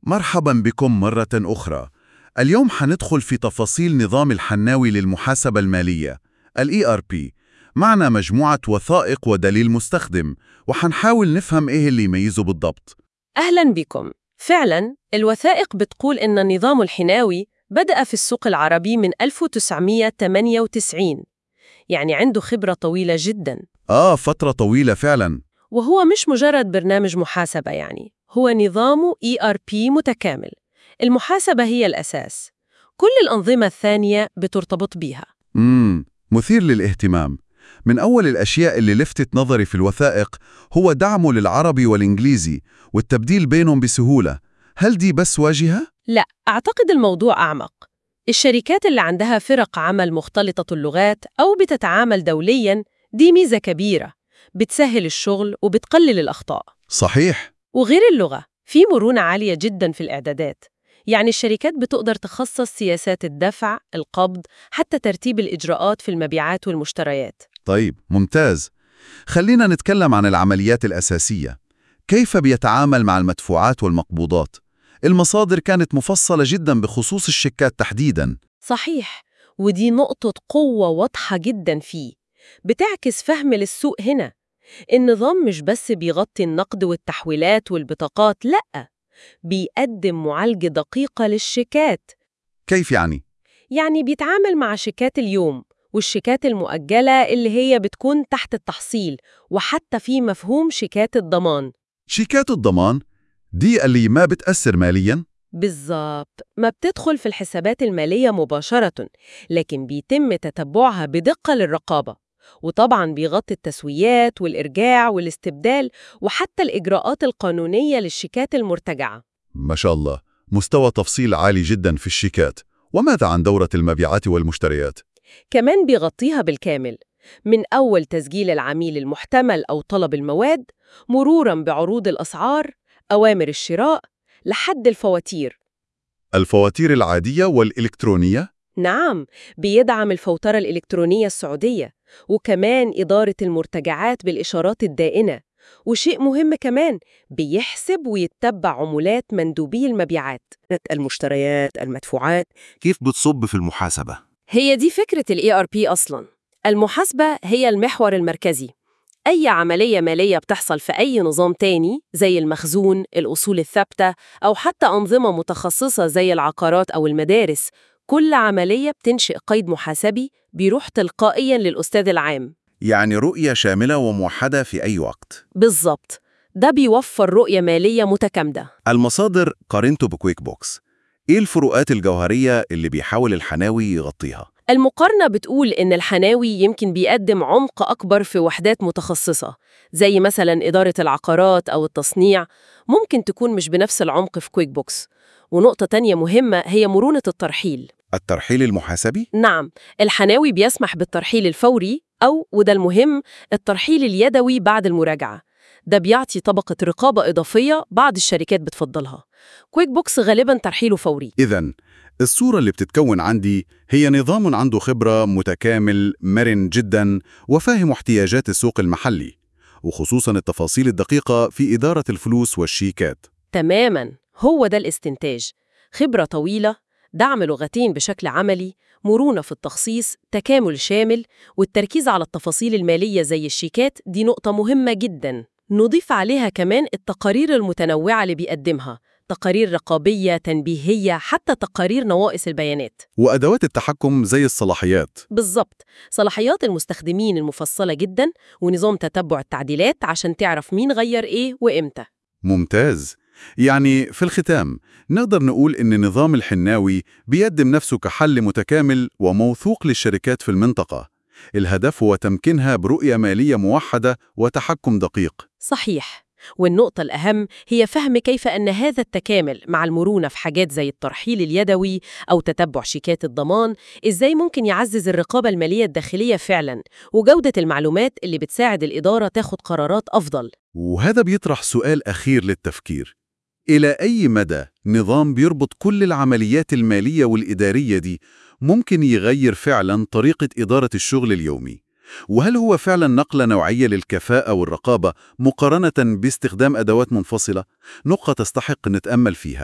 مرحبا بكم مرة أخرى. اليوم حندخل في تفاصيل نظام الحناوي للمحاسبة المالية ال ERP. معنا مجموعة وثائق ودليل مستخدم وحنحاول نفهم إيه اللي يميزه بالضبط. أهلا بكم فعلا الوثائق بتقول إن النظام الحناوي بدأ في السوق العربي من 1998 يعني عنده خبرة طويلة جدا آه فترة طويلة فعلا. وهو مش مجرد برنامج محاسبة يعني هو نظام ERP متكامل المحاسبة هي الأساس كل الأنظمة الثانية بترتبط بيها مم. مثير للاهتمام. من أول الأشياء اللي لفتت نظري في الوثائق هو دعمه للعربي والإنجليزي والتبديل بينهم بسهولة. هل دي بس واجهة؟ لا أعتقد الموضوع أعمق الشركات اللي عندها فرق عمل مختلطة اللغات أو بتتعامل دولياً دي ميزة كبيرة بتسهل الشغل وبتقلل الأخطاء صحيح. وغير اللغة في مرونة عالية جدا في الإعدادات يعني الشركات بتقدر تخصص سياسات الدفع، القبض، حتى ترتيب الإجراءات في المبيعات والمشتريات طيب ممتاز. خلينا نتكلم عن العمليات الأساسية. كيف بيتعامل مع المدفوعات والمقبوضات؟ المصادر كانت مفصلة جدا بخصوص الشيكات تحديدا. صحيح ودي نقطة قوة واضحة جدا فيه بتعكس فهم للسوق هنا النظام مش بس بيغطي النقد والتحويلات والبطاقات لأ بيقدم معالجة دقيقة للشيكات كيف يعني؟ يعني بيتعامل مع شيكات اليوم والشيكات المؤجلة اللي هي بتكون تحت التحصيل وحتى في مفهوم شيكات الضمان شيكات الضمان دي اللي ما بتأثر ماليا؟ بالظبط ما بتدخل في الحسابات المالية مباشرة لكن بيتم تتبعها بدقة للرقابة وطبعا بيغطي التسويات والإرجاع والاستبدال وحتى الإجراءات القانونية للشيكات المرتجعة ما شاء الله مستوى تفصيل عالي جدا في الشيكات وماذا عن دورة المبيعات والمشتريات؟ كمان بيغطيها بالكامل من أول تسجيل العميل المحتمل أو طلب المواد مرورا بعروض الأسعار أوامر الشراء لحد الفواتير الفواتير العادية والإلكترونية؟ نعم بيدعم الفوترة الإلكترونية السعودية وكمان إدارة المرتجعات بالإشارات الدائنة وشيء مهم كمان بيحسب ويتبع عمولات مندوبي المبيعات المشتريات المدفوعات كيف بتصب في المحاسبة؟ هي دي فكرة ال ERP أصلاً المحاسبة هي المحور المركزي أي عملية مالية بتحصل في أي نظام تاني زي المخزون، الأصول الثابتة أو حتى أنظمة متخصصة زي العقارات أو المدارس كل عملية بتنشئ قيد محاسبي بيروح تلقائياً للأستاذ العام يعني رؤية شاملة وموحدة في أي وقت بالظبط ده بيوفر رؤية مالية متكاملة المصادر قارنته بكويك بوكس إيه الفروقات الجوهرية اللي بيحاول الحناوي يغطيها؟ المقارنة بتقول إن الحناوي يمكن بيقدم عمق أكبر في وحدات متخصصة زي مثلا إدارة العقارات أو التصنيع ممكن تكون مش بنفس العمق في كويك بوكس ونقطة تانية مهمة هي مرونة الترحيل الترحيل المحاسبي؟ نعم الحناوي بيسمح بالترحيل الفوري أو وده المهم الترحيل اليدوي بعد المراجعة ده بيعطي طبقة رقابة إضافية بعض الشركات بتفضلها كويك بوكس غالباً ترحيله فوري إذا الصورة اللي بتتكون عندي هي نظام عنده خبرة متكامل مرن جدا وفاهم احتياجات السوق المحلي وخصوصا التفاصيل الدقيقة في إدارة الفلوس والشيكات تماماً هو ده الاستنتاج خبرة طويلة دعم لغتين بشكل عملي مرونة في التخصيص تكامل شامل والتركيز على التفاصيل المالية زي الشيكات دي نقطة مهمة جداً نضيف عليها كمان التقارير المتنوعة اللي بيقدمها تقارير رقابية تنبيهية حتى تقارير نواقص البيانات وأدوات التحكم زي الصلاحيات بالظبط صلاحيات المستخدمين المفصلة جدا ونظام تتبع التعديلات عشان تعرف مين غير إيه وإمتى ممتاز يعني في الختام نقدر نقول إن نظام الحناوي بيقدم نفسه كحل متكامل وموثوق للشركات في المنطقة الهدف هو تمكينها برؤية مالية موحدة وتحكم دقيق صحيح والنقطة الأهم هي فهم كيف أن هذا التكامل مع المرونة في حاجات زي الترحيل اليدوي أو تتبع شيكات الضمان إزاي ممكن يعزز الرقابة المالية الداخلية فعلاً وجودة المعلومات اللي بتساعد الإدارة تاخد قرارات أفضل وهذا بيطرح سؤال أخير للتفكير إلى أي مدى نظام بيربط كل العمليات المالية والإدارية دي ممكن يغير فعلا طريقة إدارة الشغل اليومي؟ وهل هو فعلا نقلة نوعية للكفاءة والرقابة مقارنة باستخدام أدوات منفصلة؟ نقطة تستحق نتأمل فيها